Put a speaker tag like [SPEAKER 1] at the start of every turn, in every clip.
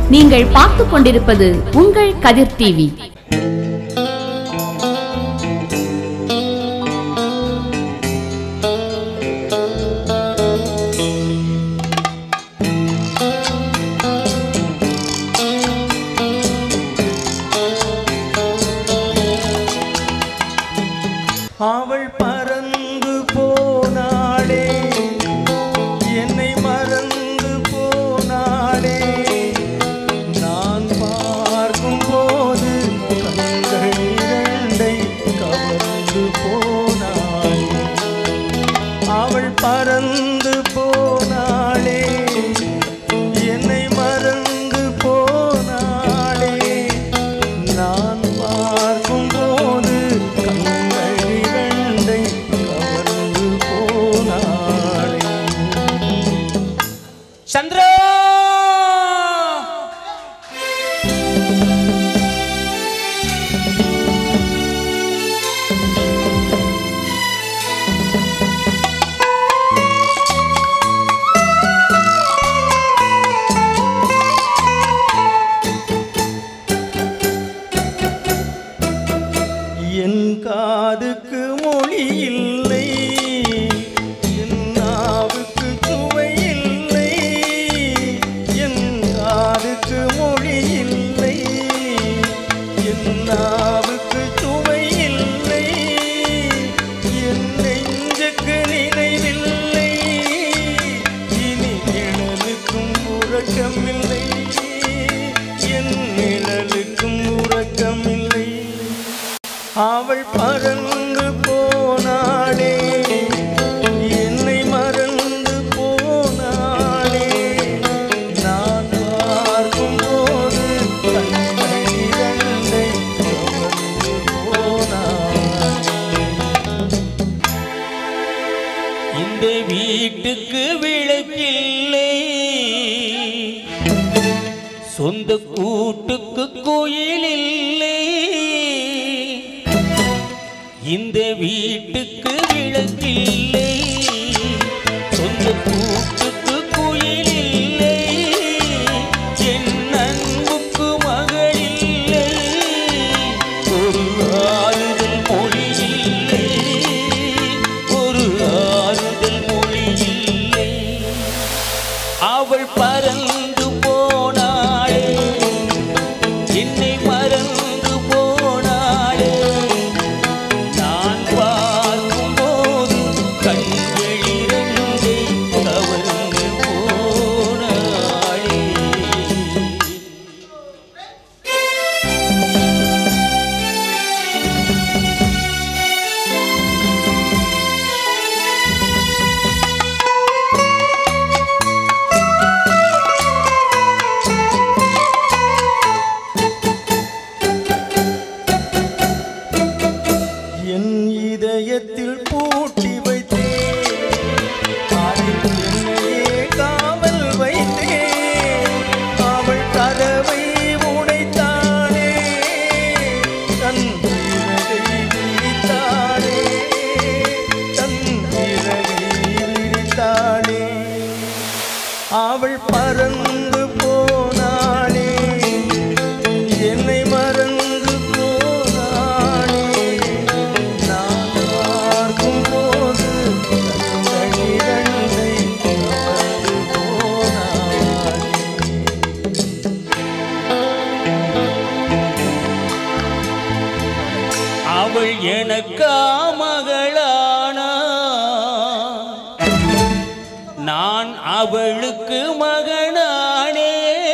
[SPEAKER 1] நீங்கள் பார்த்துக் கொண்டிருப்பது உங்கள் கதிர் டிவி
[SPEAKER 2] அவள் பறந்து போனாளே என்னை மறந்து போனாளே நான் பார்க்கும் போது கண்கள் இரண்டை கவர்ந்து போனாள் அவள் பறந்து போனாளே என்னை மறந்து போனாளே நான் பார்க்கும் போது கண்கள் இரண்டை கவர்ந்து போனாளே
[SPEAKER 3] சந்திரா
[SPEAKER 2] என் காதுக்கு மொழி இல்லை என் நாவுக்கு சுவை இல்லை என் காதுக்கு மொழி இல்லை என் நாவுக்கு சுவை இல்லை என் நெஞ்சுக்கு நினைவில்லை இனி நிழலுக்கும் உறக்கமில்லை என் நிழலுக்கும் உறக்கமில்லை அவள் பறந்து போனாளே என்னை மறந்து போனாளே நான் பார்க்கும் போது கண்கள் இரண்டை கவர்ந்து போனாளே
[SPEAKER 3] இந்த வீட்டுக்கு விளக்கில்லை சொந்த கூட்டுக்கு கோயில் இல்லை இந்த வீட்டுக்கு விளக்கில்லை சொந்த கூட்டுக்கு கோயில் இல்லை என் அன்புக்கு மகள் இல்லை ஒரு ஆறுதல் மொழி இல்லை ஒரு ஆறுதல் மொழி இல்லை அவள் பறந்து போனாளே என்னை மறந்து போனாளே நான் பார்க்கும் போது கண்கள் இரண்டை கவர்ந்து போனாளே
[SPEAKER 2] என் இதயத்தில் பூட்டி வைத்தேன் அதில் என்னையே காவல் வைத்தேன் அவள் கதவை உடைத்தானே தன் இறகை விரித்தானே தன் இறகை விரித்தானே அவள் பறந்து போனாளே என்னை மறந்து போனாளே நான் பார்க்கும் போது கண்கள் இரண்டை கவர்ந்து போனாளே
[SPEAKER 3] அவள் எனக்கா மகளானா நான் அவளுக்கு மகனானே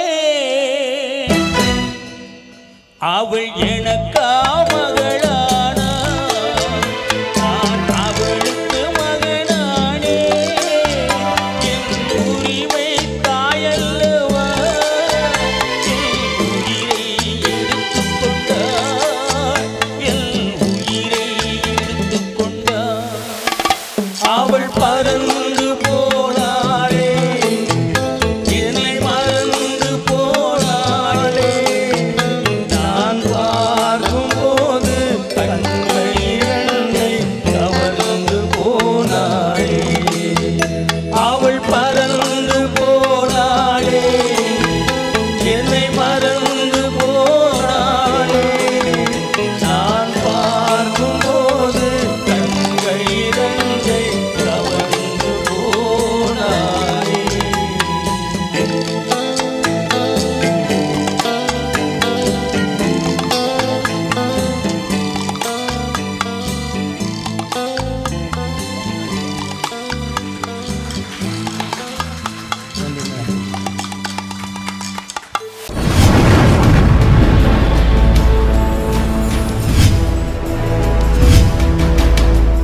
[SPEAKER 3] அவள் எனக்கா மகளானா நான் அவளுக்கு மகனானே என் உரிமை தாயல்லவா என் உயிரை எடுத்துக் கொண்டாள் என் உயிரை எடுத்துக் கொண்டாள் அவள் பறந்து போனாளே என்னை மறந்து போனாளே
[SPEAKER 2] நான் பார்க்கும் போது கண்கள் இரண்டை கவர்ந்து போனாளே அவள் பறந்து போனாளே என்னை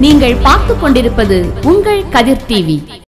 [SPEAKER 1] நீங்கள் பார்த்துக் கொண்டிருப்பது உங்கள் கதிர் டிவி